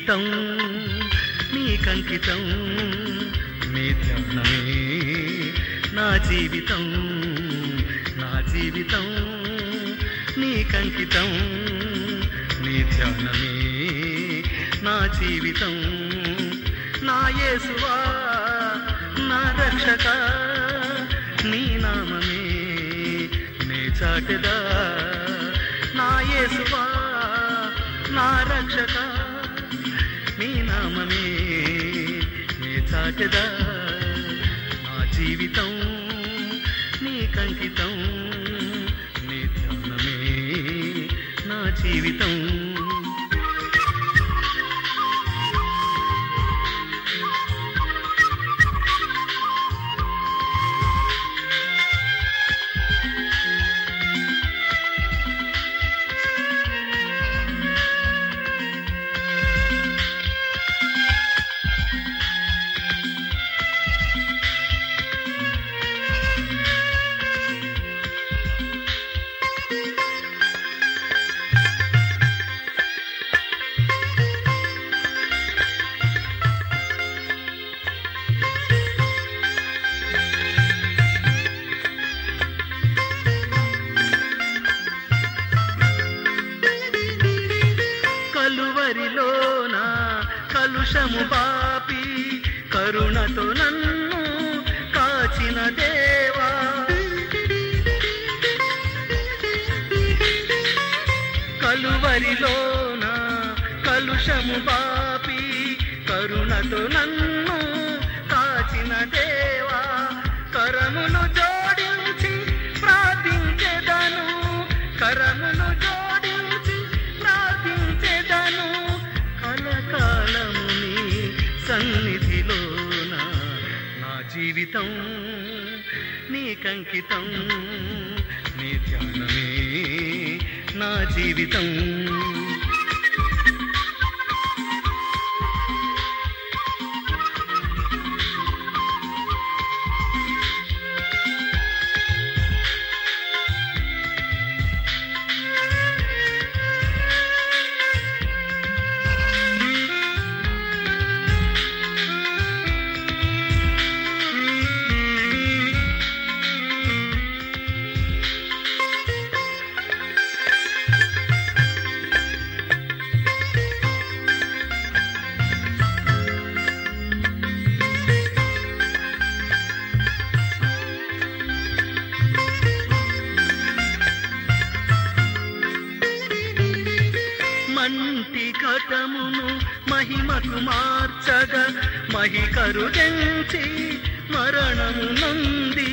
జీవితం నీకంకితం నీ ధ్యానమే నా జీవితం నా జీవితం నీకంకితం నీ ధ్యానమే నా జీవితం నా యేసువా నా రక్షక నీ నామమే నే చాటెదా నా యేసువా నా రక్షక నీ నామమే నే చాటెదా నా జీవితం నీకంకితం నీ ధ్యానమే నా జీవితం కలువరిలోన కలుషము పాపి కరుణతో నన్ను కాచిన దేవా కలువరిలోన కలుషము పాపి కరుణతో నన్ను కాచిన దేవా కరములు జోడించి ప్రార్థించెదను కరములు జోడించి ప్రార్థించెదను కలకాలము నీ సన్నిధిలోన నా జీవితం నీకంకితం నీ ధ్యానమే నా జీవితం మంటి ఘటమును మహిమకు మార్చగా మహికరు తెంచి మరణము నంది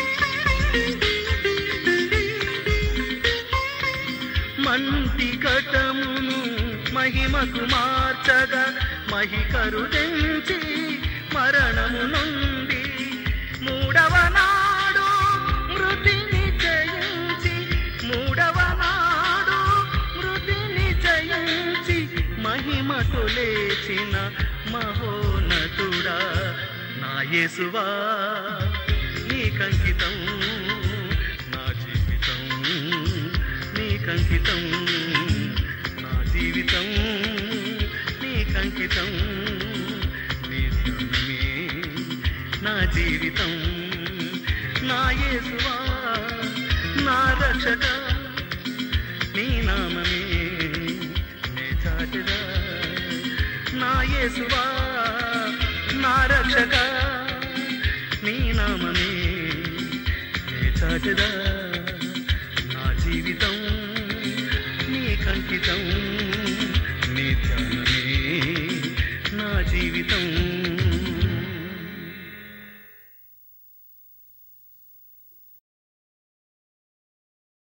మంటి ఘటమును మహిమకు మార్చగా మహికరు తెంచి మరణము నుండి మూడవ నాడు మృతిని జయించి మూడవ నాడు మృతిని జయించి మహిమతో లేచిన మహోనతుడా నా యేసువా నీకంకితం నా జీవితం నీకంకితం నా జీవితం నీకంకితం నీ ధ్యానమే నా జీవితం నా యేసువా నా రక్షక నీ నామమే నే చాటెదా నా యేసువా నా రక్షక నీ నామమే నే చాటెదా నా జీవితం నీకంకితం